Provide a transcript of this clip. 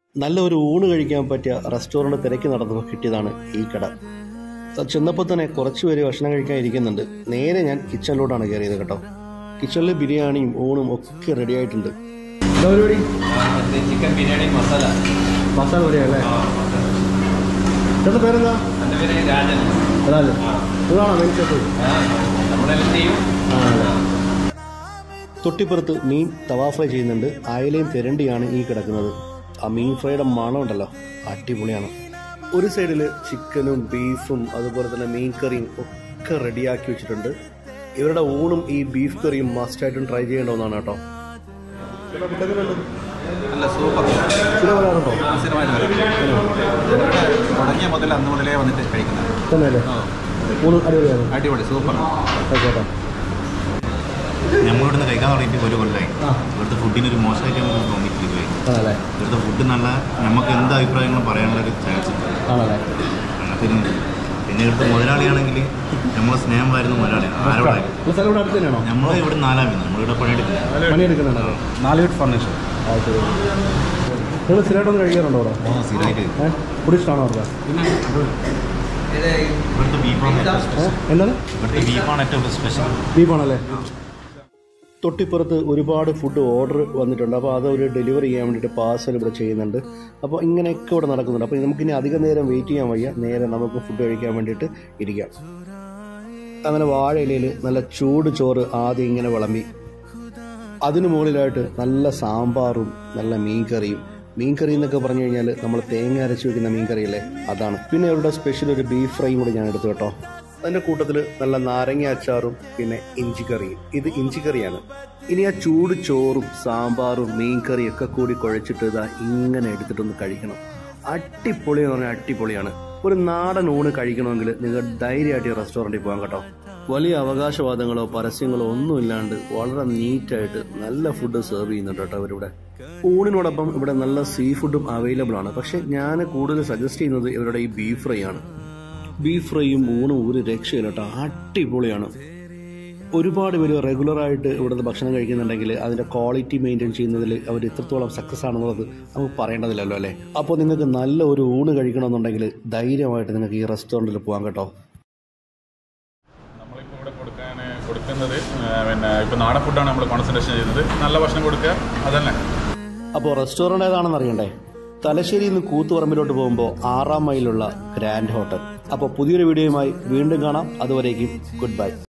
നല്ല ഒരു ഊണ് കഴിക്കാൻ പറ്റിയ റെസ്റ്റോറൻറ്റ് തിരക്കി നടന്നപ്പോൾ കിട്ടിയതാണ് ഈ കട സ- ചെന്നപ്പോൾ തന്നെ കുറച്ച് പേര് ഭക്ഷണം കഴിക്കാൻ ഇരിക്കുന്നുണ്ട് നേരെ ഞാൻ കിച്ചണിലോട്ടാണ് കയറിയത് കേട്ടോ കിച്ചണിൽ ബിരിയാണിയും ഊണും ഒക്കെ റെഡി ആയിട്ടുണ്ട് എന്താ പരിപാടി ചിക്കൻ ബിരിയാണി മസാല മസാല പരിപാടി ചേട്ടൻ്റെ പേരെന്താ എൻ്റെ പേര് രാജൻ അതല്ലേ ഇതാണോ മെയിൻ ഷെഫ് ആ, നമ്മളെല്ലാം ചെയ്യും തൊട്ടിപ്പുറത്ത് മീൻ തവാ ഫ്രൈ ചെയ്യുന്നുണ്ട് അയലയും തിരണ്ടിയാണ് ഈ കിടക്കുന്നത് ആ മീൻ ഫ്രൈയുടെ മണം ഉണ്ടല്ലോ അടിപൊളിയാണ് ഒരു സൈഡിൽ ചിക്കനും ബീഫും അതുപോലെ തന്നെ മീൻ കറിയും ഒക്കെ റെഡിയാക്കി വെച്ചിട്ടുണ്ട് ഇവരുടെ ഊണും ഈ ബീഫ് കറിയും മസ്റ്റായിട്ടും ട്രൈ ചെയ്യേണ്ട ഒന്നാണ് കേട്ടോ നല്ല സൂപ്പർ ചില വരാറുണ്ടോ സ്ഥിരമായിട്ട് വരും തുടങ്ങിയ മുതൽ അന്ന് മുതലേ വന്നിട്ട് കഴിക്കുന്നത് തന്നെയല്ലേ ഊണ് അടിപൊളിയാണ് അടിപൊളി സൂപ്പർ കേട്ടോ നമ്മളിവിടുന്ന് കഴിക്കാൻ തുടങ്ങിയിട്ട് ഒരു കൊല്ലമായി ആ. ഇവിടുത്തെ ഫുഡിന് ഒരു മോശമായിട്ട് നമുക്ക് തോന്നിയിട്ടില്ല ഇതുവരെ. ആണല്ലേ ഇവിടുത്തെ ഫുഡ് നല്ല നമുക്ക് എന്ത് അഭിപ്രായങ്ങളും പറയാനുള്ള ഒരു ചാൻസ് ഉണ്ട് ആണല്ലേ അങ്ങനത്തെ ഒരു പിന്നെ ഇവിടുത്തെ മുതലാളിയാണെങ്കിൽ നമ്മളെ സ്നേഹമായിരുന്നു മുതലാളിയാണ് ആരോടായാലും ഈ സ്ഥലം ഇവിടെ അടുത്ത് തന്നെയാണോ നമ്മൾ ഇവിടെ നാലാമത് നമ്മളിവിടെ പണിയെടുക്കുന്നത് പണിയെടുക്കുന്നുണ്ടോ നാല് വീട്ട് ഫർണിച്ചർ ആ ശരി നിങ്ങൾ സ്ഥിരമായിട്ടൊന്ന് കഴിക്കാറുണ്ടോ അവിടെ ഓ സ്ഥിരമായിട്ട് ഏഹ് ഫുഡ് ഇഷ്ടമാണോ അവർക്ക് ഇവിടുത്തെ ബീഫാണ് ഏറ്റവും ഏഹ് സ്പെഷ്യൽ എന്താണ് ഇവിടുത്തെ ബീഫാണ് ഏറ്റവും സ്പെഷ്യൽ ബീഫാണല്ലേ തൊട്ടിപ്പുറത്ത് ഒരുപാട് ഫുഡ് ഓർഡർ വന്നിട്ടുണ്ട് അപ്പോൾ അത് ഒരു ഡെലിവറി ചെയ്യാൻ വേണ്ടിയിട്ട് പാർസൽ ഇവിടെ ചെയ്യുന്നുണ്ട് അപ്പോൾ ഇങ്ങനെയൊക്കെ ഇവിടെ നടക്കുന്നുണ്ട് അപ്പോൾ നമുക്കിനി അധികം നേരം വെയിറ്റ് ചെയ്യാൻ വയ്യ നേരെ നമുക്ക് ഫുഡ് കഴിക്കാൻ വേണ്ടിയിട്ട് ഇരിക്കാം അങ്ങനെ വാഴയിലയിൽ നല്ല ചൂട് ചോറ് ആദ്യം ഇങ്ങനെ വിളമ്പി അതിനു മുകളിലായിട്ട് നല്ല സാമ്പാറും നല്ല മീൻകറിയും മീൻകറി എന്നൊക്കെ പറഞ്ഞു കഴിഞ്ഞാൽ നമ്മൾ തേങ്ങ അരച്ച് വെക്കുന്ന മീൻകറിയല്ലേ അതാണ് പിന്നെ അവരുടെ സ്പെഷ്യൽ ഒരു ബീഫ് ഫ്രൈയും കൂടി ഞാൻ എടുത്തു കേട്ടോ അതിൻ്റെ കൂട്ടത്തിൽ നല്ല നാരങ്ങ അച്ചാറും പിന്നെ ഇഞ്ചിക്കറിയും ഇത് ഇഞ്ചിക്കറിയാണ് ഇനി ആ ചൂട് ചോറും സാമ്പാറും മീൻകറിയും ഒക്കെ കൂടി കുഴച്ചിട്ട് ഇതാ ഇങ്ങനെ എടുത്തിട്ടൊന്ന് കഴിക്കണം അടിപൊളി എന്ന് പറഞ്ഞാൽ അടിപൊളിയാണ് ഒരു നാടൻ ഊണ് കഴിക്കണമെങ്കിൽ നിങ്ങൾ ധൈര്യമായിട്ട് ഈ റെസ്റ്റോറൻറ്റിൽ പോകാം കേട്ടോ വലിയ അവകാശവാദങ്ങളോ പരസ്യങ്ങളോ ഒന്നുമില്ലാണ്ട് വളരെ നീറ്റായിട്ട് നല്ല ഫുഡ് സെർവ് ചെയ്യുന്നുണ്ട് കേട്ടോ അവരിവിടെ ഊണിനോടൊപ്പം ഇവിടെ നല്ല സീ ഫുഡും അവൈലബിൾ ആണ് പക്ഷെ ഞാൻ കൂടുതൽ സജസ്റ്റ് ചെയ്യുന്നത് ഇവരുടെ ഈ ബീഫ് ഫ്രൈ ആണ് ബീഫ് ഫ്രൈയും ഊണും ഒരു രക്ഷയില്ല കേട്ടോ അടിപൊളിയാണ് ഒരുപാട് പേര് റെഗുലറായിട്ട് ഇവിടുത്തെ ഭക്ഷണം കഴിക്കുന്നുണ്ടെങ്കിൽ അതിൻ്റെ ക്വാളിറ്റി മെയിൻറ്റെയിൻ ചെയ്യുന്നതിൽ അവർ ഇത്രത്തോളം സക്സസ് ആണെന്നുള്ളത് നമുക്ക് പറയേണ്ടതില്ലല്ലോ അല്ലേ അപ്പോൾ നിങ്ങൾക്ക് നല്ല ഒരു ഊണ് കഴിക്കണമെന്നുണ്ടെങ്കിൽ ധൈര്യമായിട്ട് നിങ്ങൾക്ക് ഈ റെസ്റ്റോറൻറ്റിൽ പോകാം കേട്ടോ നമ്മളിപ്പോൾ ഇവിടെ കൊടുക്കാൻ കൊടുക്കുന്നത് ആ, പിന്നെ ഇപ്പോൾ നാടൻ ഫുഡാണ് നമ്മൾ കോൺസെൻട്രേഷൻ ചെയ്യുന്നത് നല്ല ഭക്ഷണം കൊടുക്കുക അതന്നെ അപ്പോൾ റെസ്റ്റോറൻറ്റ് ഏതാണെന്ന് അറിയണ്ടേ തലശ്ശേരിയിൽ നിന്ന് കൂത്തുപറമ്പിലോട്ട് പോകുമ്പോൾ ആറാം മൈലുള്ള ഗ്രാൻഡ് ഹോട്ടൽ അപ്പോൾ പുതിയൊരു വീഡിയോയുമായി വീണ്ടും കാണാം അതുവരേക്കും ഗുഡ് ബൈ